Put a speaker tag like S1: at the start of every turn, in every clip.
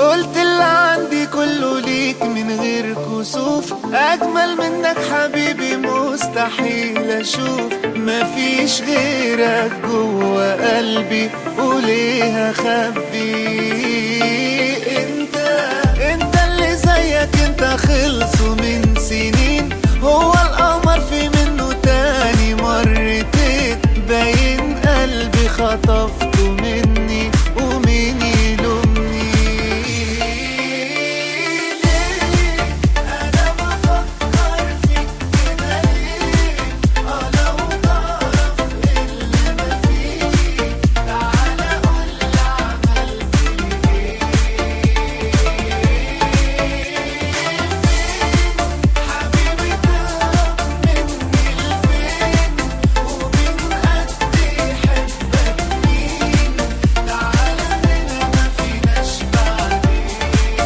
S1: قلت اللي عندي كله ليك من غير كسوف اجمل منك حبيبي مستحيل اشوف مفيش غيرك جوه قلبي وليه اخبي انت انت اللي زيك انت خلصوا من سنين هو القمر في منه تاني مرتين باين قلبي خطفته مني ومين يلومني ليه انا بفكر فيك كده ليه اه لو تعرف اللي انا فيه تعالى قولي عملت لي حبيبي تهرب مني لفين ومين قد يحبك مين تعالى هنا ما فيناش بعدين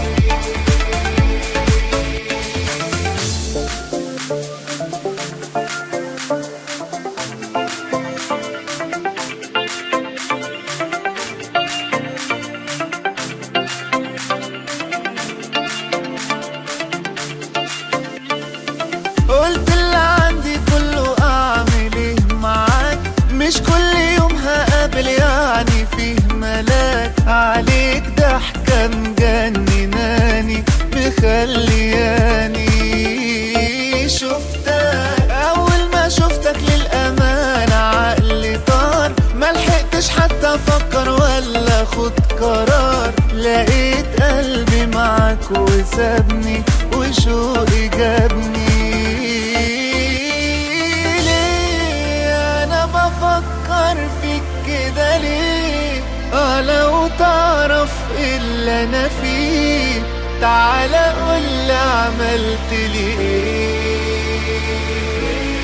S1: قلت اللي عندي كله اعمل ايه معاك مش كل يوم هقابل يعني فيه ملاك عليك ضحكة مجنناني مخلياني شفتك اول ما شفتك للامانة عقلي طار ملحقتش حتى افكر ولا اخد قرار لقيت قلبي معاك وسابني وشوقي جابني ليه انا بفكر فيك كده ليه اه لو تعرف اللي انا فيه تعالى قولي عملت لي ايه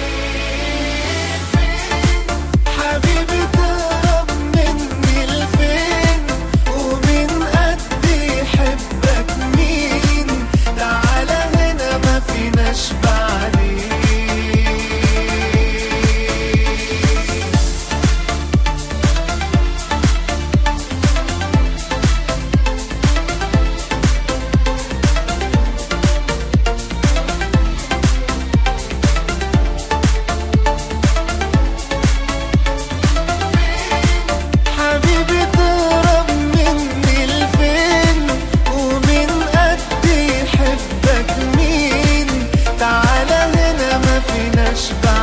S1: حبيبي تهرب مني لفين ومين قد يحبك مين تعالى هنا ما فيناش بعدين حبيبي تهرب مني لفين ومين قد يحبك مين تعالى هنا ما فيناش بعدين